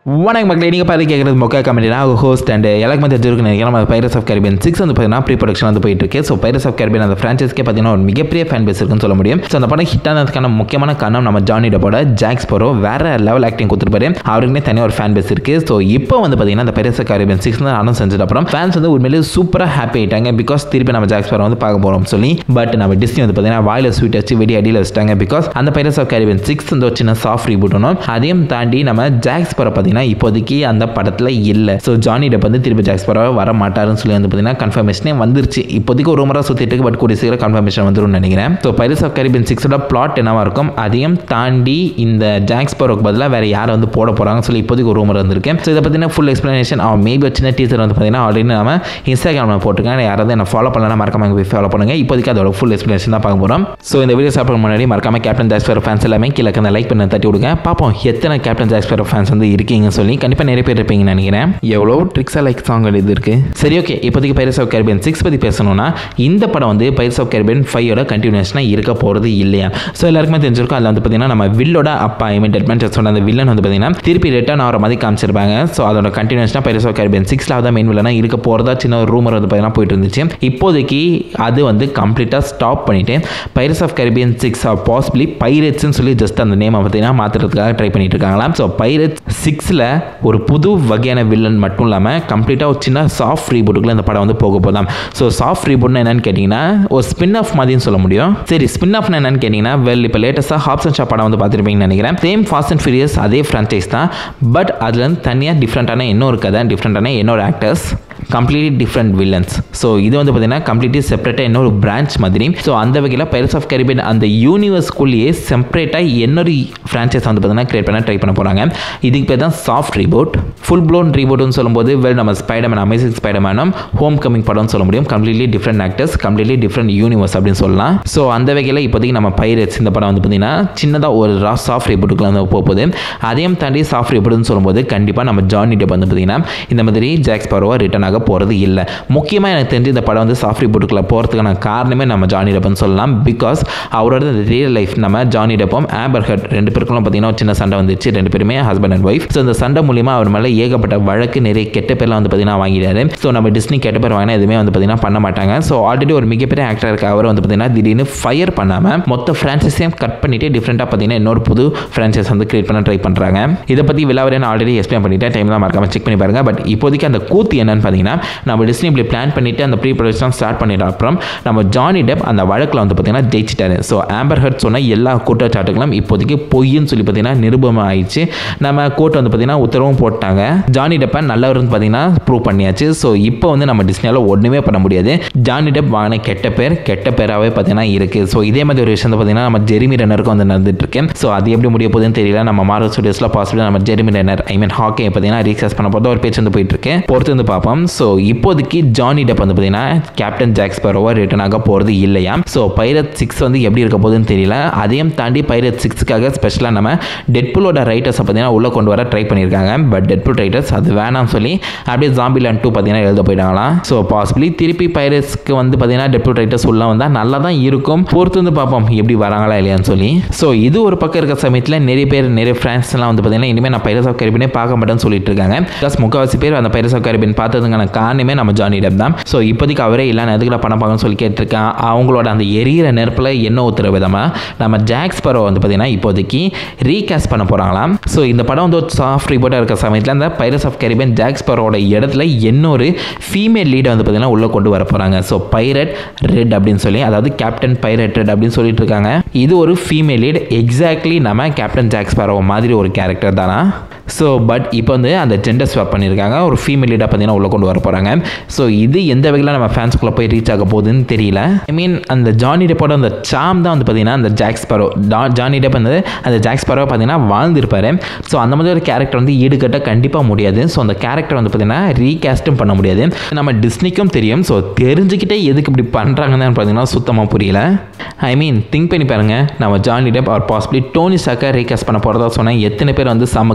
வணக்கம் மக்களே நீங்கள் பார்த்து கேட்குறது மொக்கா கமெடி நான் ஹோஸ்ட் அண்ட் எல்லாருக்குமே தெரிஞ்சிருக்கு நினைக்கிறேன் நம்ம பைரஸ் ஆஃப் கேரிபியன் சிக்ஸ் வந்து பார்த்தீங்கன்னா ப்ரீ ப்ரொடக்ஷன் வந்து போயிட்டு இருக்கு ஸோ பைரஸ் ஆஃப் கேரிபியன் அந்த ஃப்ரான்ச்சைஸ்க்கே பார்த்தீங்கன்னா ஒரு மிகப்பெரிய ஃபேன் பேஸ் இருக்குன்னு சொல்ல முடியும் ஸோ அந்த படம் ஹிட் ஆனதுக்கான முக்கியமான காரணம் நம்ம ஜானி டப்போட ஜாக்ஸ் போரோ வேற லெவல் ஆக்டிங் கொடுத்துருப்பாரு அவருக்குமே தனியாக ஒரு ஃபேன் பேஸ் இருக்கு ஸோ இப்போ வந்து பார்த்தீங்கன்னா அந்த பைரஸ் ஆஃப் கேரிபியன் சிக்ஸ் வந்து அனௌன்ஸ் செஞ்சது அப்புறம் ஃபேன்ஸ் வந்து உண்மையிலே சூப்பராக ஹாப்பி ஆயிட்டாங்க பிகாஸ் திருப்பி நம்ம ஜாக்ஸ் போரோ வந்து பார்க்க போகிறோம் சொல்லி பட் நம்ம டிஸ்னி வந்து பார்த்தீங்கன்னா வாயில ஸ்வீட் வச்சு வெடி அடியில் வச்சிட்டாங்க பிகாஸ் அந்த பைரஸ் ஆஃப் கேரிபியன் சிக்ஸ் வந்து ஒரு சின்ன சாஃப்ட் ரீபூட் ஒன்றும் அதையும் தாண்டி நம்ம ஜாக்ஸ் போரோ பார்த்தீங்கன்னா இப்போதைக்கு அந்த படத்தில் இல்லை ஸோ ஜானி டெப் வந்து திருப்பி ஜாக்ஸ் போரோ வர மாட்டாருன்னு சொல்லி வந்து பார்த்தீங்கன்னா கன்ஃபர்மேஷனே வந்துருச்சு இப்போதைக்கு ஒரு ரூமராக சுற்றிட்டு இருக்கு பட் கூடிய சீக்கிரம் கன்ஃபர்மேஷன் வந்துரும்னு நினைக்கிறேன் ஸோ பைரஸ் ஆஃப் கரிபியன் சிக்ஸோட பிளாட் என்னவா இருக்கும் அதையும் தாண்டி இந்த ஜாக்ஸ் போரோக்கு பதிலாக வேற யாரை வந்து போட போகிறாங்கன்னு சொல்லி இப்போதைக்கு ஒரு ரூமர் வந்திருக்கு ஸோ இதை பற்றின ஃபுல் எக்ஸ்ப்ளனேஷன் அவன் மேபி ஒரு சின்ன டீச்சர் வந்து பார்த்தீங்கன்னா ஆல்ரெடி நம்ம இன்ஸ்டாகிராமில் போட்டிருக்கேன் யாராவது என்ன ஃபாலோ பண்ணலாம் மறக்காம போய் ஃபாலோ பண்ணுங்க இப்போதைக்கு அதோட ஃபுல் எக்ஸ்ப்ளனேஷன் தான் பார்க்க போகிறோம் ஸோ இந்த வீடியோ சாப்பிட முன்னாடி மறக்காம கேப்டன் ஜாக்ஸ் போரோ ஃபேன்ஸ் எல்லாமே கீழே அந்த லைக் பண்ண தட்டி விடுங்க பார்ப்போம் எத்தனை கேப்டன் ஜாக்ஸ் போரோ ஃபேன்ஸ் வந்து இருக்கீங்கன்னு சொல்லி கண்டிப்பாக நிறைய பேர் இருப்பீங்கன்னு நினைக்கிறேன் எவ்வளோ ட்ரிக்ஸாக லைக் சாங் இது இருக்கு சரி ஓகே இப்போதைக்கு பைரஸ் ஆஃப் கேரிபியன் சிக்ஸ் பற்றி பேசணும்னா இந்த படம் வந்து பைரஸ் ஆஃப் கேரிபியன் ஃபைவோட கண்டினியூஷனாக இருக்க போகிறது இல்லையா ஸோ எல்லாருக்குமே தெரிஞ்சிருக்கும் அதில் வந்து பார்த்தீங்கன்னா நம்ம வில்லோட அப்பா ஐ மீன் டெட்மென்ச்சர்ஸோட அந்த வில்லன் வந்து பார்த்தீங்கன்னா திருப்பி ரிட்டர்ன் ஆகிற மாதிரி காமிச்சிருப்பாங்க ஸோ அதோட கண்டினியூஷனாக பைரஸ் ஆஃப் கேரிபியன் சிக்ஸில் தான் மெயின் வில்லனாக இருக்க போகிறதா சின்ன ஒரு ரூமர் வந்து பார்த்தீங்கன்னா போயிட்டு இருந்துச்சு இப்போதைக்கு அது வந்து கம்ப்ளீட்டாக ஸ்டாப் பண்ணிட்டு pirates of Caribbean six or possibly பைரட்ஸ்னு சொல்லி ஜஸ்ட் அந்த நேமை பார்த்தீங்கன்னா மாற்றுறதுக்காக ட்ரை பண்ணிட்டு இருக்காங்களாம் ஸோ பைரட்ஸ் சிக்ஸில் ஒரு புது வகையான வில்லன் மட்டும் இல்லாமல் கம்ப்ளீட்டாக ஒரு சின்ன சாஃப்ட் ரீபூட்டுக்குள்ள இந்த படம் வந்து போக போதாம் ஸோ சாஃப்ட் ரீபூட்னா என்னன்னு கேட்டிங்கன்னா ஒரு ஸ்பின் ஆஃப் மாதிரின்னு சொல்ல முடியும் சரி ஸ்பின் ஆஃப்னா என்னன்னு கேட்டிங்கன்னா வெல் இப்போ லேட்டஸ்ட்டாக ஹாப்ஸ் அண்ட் ஷா படம் வந்து பார்த்துருப்பீங்கன்னு நினைக்கிறேன் சேம் ஃபாஸ்ட் அண்ட் ஃபியூரியஸ் அதே ஃப்ரான்ச்சைஸ் தான் பட் அதுலேருந்து தனியாக டிஃப்ரெண்ட்டான இன்னொரு கதை டிஃப்ரெண்ட்டான இன்னொரு actors completely different villains so இது வந்து பார்த்தீங்கன்னா கம்ப்ளீட்லி செப்பரேட்டாக இன்னொரு பிரான்ச் மாதிரி ஸோ அந்த வகையில் பைரஸ் ஆஃப் கரிபியன் அந்த யூனிவர்ஸ்குள்ளேயே செப்பரேட்டாக இன்னொரு ஃப்ரான்ச்சைஸ் வந்து பார்த்தீங்கன்னா கிரியேட் பண்ண ட்ரை பண்ண போகிறாங்க இதுக்கு பேர் தான் சாஃப்ட் ரீபோட் ஃபுல் ப்ளோன் ரீபோட்னு சொல்லும்போது வெல் நம்ம ஸ்பைடர்மேன் அமேசிங் ஸ்பைடர்மேனும் ஹோம் கமிங் படம்னு சொல்ல முடியும் completely different actors completely different universe அப்படின்னு சொல்லலாம் ஸோ அந்த வகையில் இப்போதைக்கு நம்ம பைரட்ஸ் இந்த படம் வந்து பார்த்தீங்கன்னா சின்னதாக ஒரு ரா சாஃப்ட் ரீபோட்டுக்குள்ள வந்து போகுது அதையும் தாண்டி சாஃப்ட் ரீபோட்னு சொல்லும்போது கண்டிப்பாக நம்ம ஜானி டெப் வந்து பார்த்தீங்கன்னா இந்த மாதிரி ஜாக்ஸ் பரோவா ரிட்டர்ன் ஆக போகிறது இல்லை முக்கியமாக எனக்கு தெரிஞ்சு இந்த படம் வந்து சாஃப்ட் ரீபோட்டுக்குள்ள போகிறதுக்கான காரணமே நம்ம ஜானி டெப்னு சொல்லலாம் பிகாஸ் அவரோட ரியல் லைஃப் நம்ம ஜானி டெப்பும் ஆம்பர் ஹட் ரெண்டு பேருக்கும் பார்த்தீங்கன்னா ஒரு சின்ன சண்டை வந்துச்சு ரெண்டு பேருமே ஹஸ்பண்ட் அண்ட் ஒய்ஃப் ஸோ இந்த சண்டை மூலியமா அவர் மேலே ஏகப்பட்ட வழக்கு நிறைய கெட்ட பேர்லாம் வந்து பார்த்தீங்கன்னா வாங்கிட்டாரு ஸோ நம்ம டிஸ்னி கெட்ட பேர் வாங்கினா எதுவுமே வந்து பார்த்தீங்கன்னா பண்ண மாட்டாங்க ஸோ ஆல்ரெடி ஒரு மிகப்பெரிய ஆக்டர் இருக்க அவர் வந்து பார்த்தீங்கன்னா திடீர்னு ஃபயர் பண்ணாமல் மொத்த ஃப்ரான்ச்சைஸையும் கட் பண்ணிட்டு டிஃப்ரெண்ட்டாக பார்த்தீங்கன்னா இன்னொரு புது ஃப்ரான்ச்சைஸ் வந்து கிரியேட் பண்ண ட்ரை பண்ணுறாங்க இதை பற்றி விலாவரே நான் ஆல்ரெடி எக்ஸ்பிளைன் பண்ணிட்டேன் டைம்லாம் மறக்காம செக் பண்ணி பாருங்க பட் இப்போதைக்கு அந்த கூத்து என்னன்னு பார்த்தீங்கன்னா நம்ம டிஸ்னி இப்படி பிளான் பண்ணிட்டு அந்த ப்ரீ ப்ரொடக்ஷன் ஸ்டார்ட் பண்ணிட்ட அப்புறம் நம்ம ஜானி டெப் அந்த வழக்கில் வந்து பார்த்தீங்கன்னா ஜெயிச்சிட்டாரு ஸோ ஆம்பர் ஹர்ட் சொன்ன எல்லா குற்றச்சாட்டுகளும் இப்போதைக்கு பொய்ன்னு சொல்லி பார்த்தீங்கன்னா நிரூபணம் ஆயிடுச்சு நம்ம கோர்ட் வந்து பார்த்தீங்கன்னா உத்தரவும் போட்டாங்க ஜானி டெப்பை நல்லவர்னு பார்த்தீங்கன்னா ப்ரூவ் பண்ணியாச்சு ஸோ இப்போ வந்து நம்ம டிஸ்னியால் ஒன்றுமே பண்ண முடியாது ஜானி டெப் வாங்கின கெட்ட பேர் கெட்ட பேராகவே பார்த்தீங்கன்னா இருக்குது ஸோ இதே மாதிரி ஒரு விஷயம் வந்து பார்த்தீங்கன்னா நம்ம ஜெரிமி ரெனருக்கும் வந்து நடந்துட்டு இருக்கு ஸோ அது எப்படி முடிய போகுதுன்னு தெரியல நம்ம மார்வல் ஸ்டுடியோஸில் பாசிபிள் நம்ம Jeremy Renner I mean Hawkeye பார்த்தீங்கன்னா ரீசார்ஜ் பண்ண போகிறது ஒரு பேச்சு வந்து போயிட்டு இருக்கு பொறுத்து வந்து பார்ப்போம் ஸோ இப்போதைக்கு ஜானி டெப் வந்து பார்த்தீங்கன்னா கேப்டன் ஜாக்ஸ் பரோவா ரிட்டர்ன் ஆக போகிறது இல்லையா ஸோ பைரட் சிக்ஸ் வந்து எப்படி இருக்க போகுதுன்னு தெரியல அதையும் தாண்டி பைரட் சிக்ஸுக்காக ஸ்பெஷலாக நம்ம டெட்புலோட ரைட்டர்ஸை பார்த்தீங்கன்னா உள்ளே கொண்டு வர ட்ரை பண்ணியிருக்காங்க பட் டெட்புல் ரைட்டர்ஸ் அது வேணாம்னு சொல்லி அப்படியே ஜாம்பி லேண்ட் டூ பார்த்தீங்கன்னா எழுத போயிட்டாங்களாம் ஸோ பாசிபிளி திருப்பி பைரட்ஸ்க்கு வந்து பார்த்தீங்கன்னா டெட்புல் ரைட்டர்ஸ் உள்ள வந்தால் நல்லா தான் இருக்கும் பொறுத்து வந்து பார்ப்போம் எப்படி வராங்களா இல்லையான்னு சொல்லி ஸோ இது ஒரு பக்கம் இருக்க சமயத்தில் நிறைய பேர் நிறைய ஃப்ரெண்ட்ஸ்லாம் வந்து பார்த்தீங்கன்னா இனிமேல் நான் பைரஸ் ஆஃப் கரிபினே பார்க்க மாட்டேன்னு சொல்லிட்டு இருக்காங்க பிகாஸ் முக்கால்வாசி பேர் அந்த பைரஸ் ஆஃப் கரிபின் பார்த்ததுக்கான காரணமே நம்ம ஜானி டெப் தான் ஸோ இப்போதைக்கு அவரே இல்லை நான் எதுக்குள்ள பணம் பார்க்கணும்னு சொல்லி கேட்டிருக்கேன் அவங்களோட அந்த எரியிற நெருப்பில் என்ன ஊற்றுற விதமாக நம்ம ஜாக்ஸ் பரோ வந்து பார்த்தீங்கன்னா இப்போதைக்கு ரீகாஸ்ட் பண்ண போகிறாங்களாம் ஸோ இந்த படம் வந்து ஒரு சாஃப்ட் ரிப்போர்ட்டாக இருக்க சமயத்தில் அந்த பைரஸ் ஆஃப் கரிபியன் ஜாக்ஸ் பரோட இடத்துல இன்னொரு ஃபீமேல் லீடை வந்து பார்த்தீங்கன்னா உள்ளே கொண்டு வர போகிறாங்க ஸோ பைரட் ரெட் அப்படின்னு சொல்லி அதாவது கேப்டன் பைரட் ரெட் அப்படின்னு சொல்லிட்டு இருக்காங்க இது ஒரு ஃபீமேல் லீட் எக்ஸாக்ட்லி நம்ம கேப்டன் ஜாக்ஸ் பரோ மாதிரி ஒரு கேரக்டர் தானா ஸோ பட் இப்போ வந்து அந்த ஜெண்டர் ஸ்வாப் பண்ணியிருக்காங்க ஒரு ஃபீமேல் லீடாக பார்த்தீங்கன்னா உள்ளே கொண்டு வர போகிறாங்க ஸோ இது எந்த வகையில் நம்ம ஃபேன்ஸ்குள்ளே போய் ரீச் ஆக போகுதுன்னு தெரியல ஐ மீன் அந்த ஜானி டெப்போட அந்த சாம் தான் வந்து பார்த்தீங்கன்னா அந்த ஜாக்ஸ் பரோ ஜானி டெப் வந்து அந்த ஜாக்ஸ் பரோ பார்த்தீங்கன்னா வாழ்ந்திருப்பாரு ஸோ அந்த மாதிரி ஒரு கேரக்டர் வந்து ஈடுகட்ட கண்டிப்பாக முடியாது ஸோ அந்த கேரக்டர் வந்து பார்த்தீங்கன்னா ரீகாஸ்ட்டும் பண்ண முடியாது நம்ம டிஸ்னிக்கும் தெரியும் ஸோ தெரிஞ்சுக்கிட்டே எதுக்கு இப்படி பண்ணுறாங்கன்னு பார்த்தீங்கன்னா சுத்தமாக புரியல ஐ மீன் திங்க் பண்ணி பாருங்க நம்ம Johnny Depp or possibly Tony சாக்கா ரீகாஸ்ட் பண்ண போகிறதா சொன்னால் எத்தனை பேர் வந்து செம்ம காண்டாவீங்க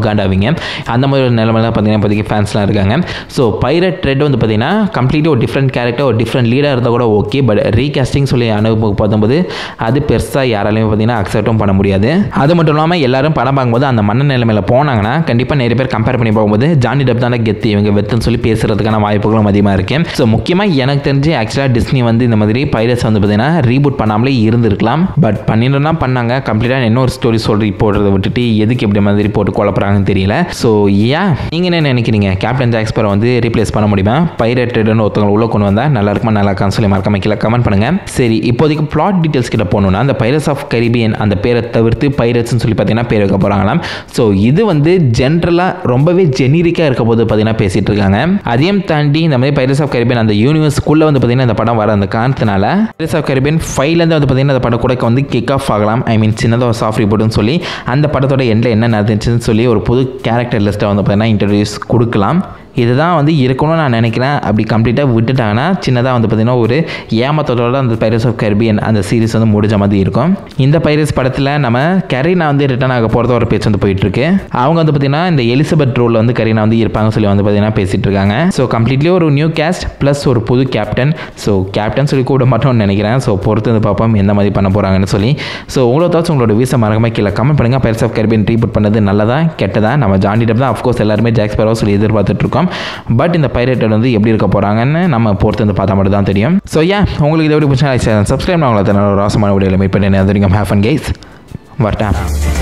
பண்ணுவீங்க அந்த மாதிரி ஒரு நிலைமையில பார்த்தீங்கன்னா இப்போதைக்கு ஃபேன்ஸ்லாம் இருக்காங்க ஸோ பைரட் ட்ரெட் வந்து பார்த்தீங்கன்னா கம்ப்ளீட்லி ஒரு டிஃப்ரெண்ட் கேரக்டர் ஒரு டிஃப்ரெண்ட் லீடாக இருந்தால் கூட ஓகே பட் ரீகாஸ்டிங் சொல்லி அனுபவம் பார்க்கும்போது அது பெருசாக யாராலையும் பார்த்தீங்கன்னா அக்செப்டும் பண்ண முடியாது அது மட்டும் இல்லாமல் எல்லாரும் படம் பார்க்கும்போது அந்த மன நிலைமையில் போனாங்கன்னா கண்டிப்பாக நிறைய பேர் கம்பேர் பண்ணி பார்க்கும்போது ஜானி டப் தானே கெத்து இவங்க வெத்துன்னு சொல்லி பேசுறதுக்கான வாய்ப்புகளும் அதிகமாக இருக்கு ஸோ முக்கியமாக எனக்கு தெரிஞ்சு ஆக்சுவலாக டிஸ்னி வந்து இந்த மாதிரி பைரட்ஸ் வந்து பார்த்தீங்கன்னா ரீபூட் பண்ணாமலே இருந்திருக்கலாம் பட் பண்ணிட்டு பண்ணாங்க கம்ப்ளீட்டாக இன்னொரு ஸ்டோரி சொல்லி போடுறத விட்டுட்டு எதுக்கு இப்படி மாதிரி போட்டு குழப்பறாங்கன்னு தெரியல ஸோ ஏன் நீங்கள் என்ன நினைக்கிறீங்க கேப்டன் ஜாக்ஸ்பரை வந்து ரீப்ளேஸ் பண்ண முடியுமா பைரட்டட்னு ஒருத்தவங்க உள்ள கொண்டு வந்தால் நல்லா இருக்குமா நல்லா இருக்கான்னு சொல்லி மறக்காம கீழே கமெண்ட் பண்ணுங்க சரி இப்போதைக்கு பிளாட் டீட்டெயில்ஸ் கிட்ட போகணும்னா அந்த பைரட்ஸ் ஆஃப் கரிபியன் அந்த பேரை தவிர்த்து பைரட்ஸ்னு சொல்லி பார்த்தீங்கன்னா பேர் வைக்க போகிறாங்களாம் ஸோ இது வந்து ஜென்ரலாக ரொம்பவே ஜெனரிக்காக இருக்க போது பார்த்தீங்கன்னா பேசிட்டு இருக்காங்க அதையும் தாண்டி இந்த மாதிரி பைரட்ஸ் ஆஃப் கரிபியன் அந்த யூனிவர்ஸ்க்குள்ளே வந்து பார்த்தீங்கன்னா இந்த படம் வர அந்த காரணத்தினால பைரட்ஸ் ஆஃப் கரிபியன் ஃபைவ்லேருந்து வந்து பார்த்தீங்கன்னா அந்த படம் கூட வந்து கிக் ஆஃப் ஆகலாம் ஐ மீன் சின்னதாக சாஃப்ட் ரிப்போர்ட்னு சொல்லி அந்த படத்தோட எண்டில் என்ன நடந்துச்சுன்னு சொல்லி ஒரு புது கேரக்டர் லிஸ்ட்டை வந்து பார்த்தீங்கன்னா இன்ட்ரடியூஸ் கொடுக்கலாம் இதுதான் வந்து இருக்கணும்னு நான் நினைக்கிறேன் அப்படி கம்ப்ளீட்டாக விட்டுட்டாங்கன்னா சின்னதாக வந்து பார்த்திங்கன்னா ஒரு ஏமாத்தத்தோட அந்த பைரஸ் ஆஃப் கரிபியன் அந்த சீரிஸ் வந்து முடிஞ்ச மாதிரி இருக்கும் இந்த பைரஸ் படத்தில் நம்ம கரீனா வந்து ரிட்டர்ன் ஆக போகிறத ஒரு பேச்சு வந்து போயிட்டுருக்கு அவங்க வந்து பார்த்திங்கன்னா இந்த எலிசபெத் ரோலில் வந்து கரீனா வந்து இருப்பாங்க சொல்லி வந்து பார்த்திங்கன்னா பேசிகிட்டு இருக்காங்க ஸோ கம்ப்ளீட்லி ஒரு நியூ கேஸ்ட் ப்ளஸ் ஒரு புது கேப்டன் ஸோ கேப்டன் சொல்லி கூட மாட்டோம்னு நினைக்கிறேன் ஸோ பொறுத்து வந்து பார்ப்போம் எந்த மாதிரி பண்ண போகிறாங்கன்னு சொல்லி ஸோ உங்களோட தாட்ஸ் உங்களோட வீச மறக்காம கீழே கமெண்ட் பண்ணுங்கள் பைரஸ் ஆஃப் கரிபியன் ரீபூட் பண்ணது நல்லதா கெட்டதா நம்ம ஜாண்டி டப் தான் அஃப்கோர்ஸ் எல்லாருமே ஜாக்ஸ் பரவ சொல்லி எதிர்பார்த்துட்டு இருக்கோம் பட் இந்த பைரேட்டட் வந்து எப்படி இருக்க போகிறாங்கன்னு நம்ம பொறுத்து வந்து பார்த்தா மட்டும் தான் தெரியும் ஸோ ஏன் உங்களுக்கு இதை எப்படி பிடிச்சா சப்ஸ்கிரைப் நான் உங்களை ஒரு ராசமான வீடியோவில் மீட் பண்ணி அது வரைக்கும் ஹேஃப் அண்ட் கைஸ் வரட்டேன்